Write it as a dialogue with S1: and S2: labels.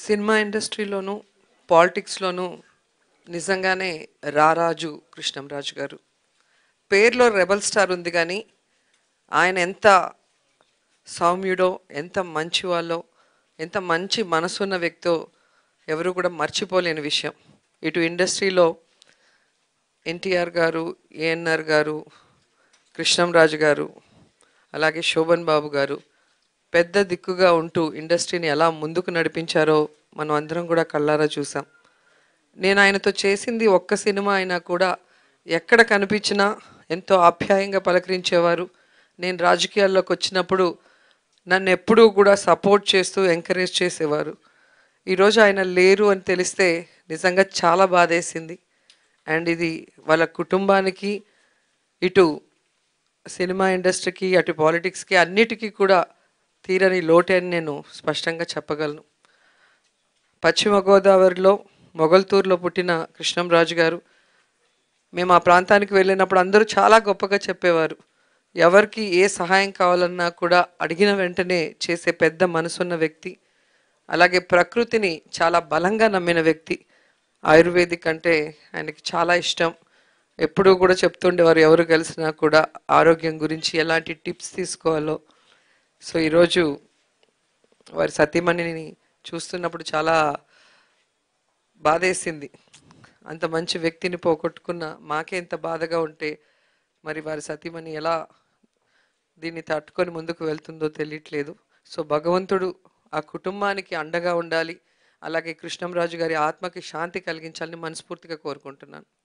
S1: cinema ఇండస్ట్రీలోనూ పాలిటిక్స్లోనూ నిజంగానే రారాజు కృష్ణంరాజు గారు పేరులో రెబల్ స్టార్ ఉంది కానీ ఆయన ఎంత సౌమ్యుడో ఎంత మంచివాళ్ళో ఎంత మంచి మనసున్న వ్యక్తో ఎవరు కూడా మర్చిపోలేని విషయం ఇటు ఇండస్ట్రీలో ఎన్టీఆర్ గారు ఏఎన్ఆర్ గారు కృష్ణంరాజు గారు అలాగే శోభన్ బాబు గారు పెద్ద దిక్కుగా ఉంటూ ఇండస్ట్రీని ఎలా ముందుకు నడిపించారో మనం అందరం కూడా కళ్ళారా చూసాం నేను ఆయనతో చేసింది ఒక్క సినిమా అయినా కూడా ఎక్కడ కనిపించినా ఎంతో ఆప్యాయంగా పలకరించేవారు నేను రాజకీయాల్లోకి వచ్చినప్పుడు నన్ను ఎప్పుడూ కూడా సపోర్ట్ చేస్తూ ఎంకరేజ్ చేసేవారు ఈరోజు ఆయన లేరు అని తెలిస్తే నిజంగా చాలా బాధేసింది అండ్ ఇది వాళ్ళ కుటుంబానికి ఇటు సినిమా ఇండస్ట్రీకి అటు పాలిటిక్స్కి అన్నిటికీ కూడా తీరని లోటే అని నేను స్పష్టంగా చెప్పగలను పశ్చిమ గోదావరిలో మొగల్తూరులో పుట్టిన కృష్ణంరాజు గారు మేము ఆ ప్రాంతానికి వెళ్ళినప్పుడు అందరూ చాలా గొప్పగా చెప్పేవారు ఎవరికి ఏ సహాయం కావాలన్నా కూడా అడిగిన వెంటనే చేసే పెద్ద మనసున్న వ్యక్తి అలాగే ప్రకృతిని చాలా బలంగా నమ్మిన వ్యక్తి ఆయుర్వేదిక్ అంటే ఆయనకి చాలా ఇష్టం ఎప్పుడూ కూడా చెప్తుండేవారు ఎవరు కలిసినా కూడా ఆరోగ్యం గురించి ఎలాంటి టిప్స్ తీసుకోవాలో సో ఈరోజు వారి సతీమణిని చూస్తున్నప్పుడు చాలా బాధేసింది అంత మంచి వ్యక్తిని పోగొట్టుకున్న మాకే ఇంత బాధగా ఉంటే మరి వారి సతీమణి ఎలా దీన్ని తట్టుకొని ముందుకు వెళ్తుందో తెలియట్లేదు సో భగవంతుడు ఆ కుటుంబానికి అండగా ఉండాలి అలాగే కృష్ణంరాజు గారి ఆత్మకి శాంతి కలిగించాలని మనస్ఫూర్తిగా కోరుకుంటున్నాను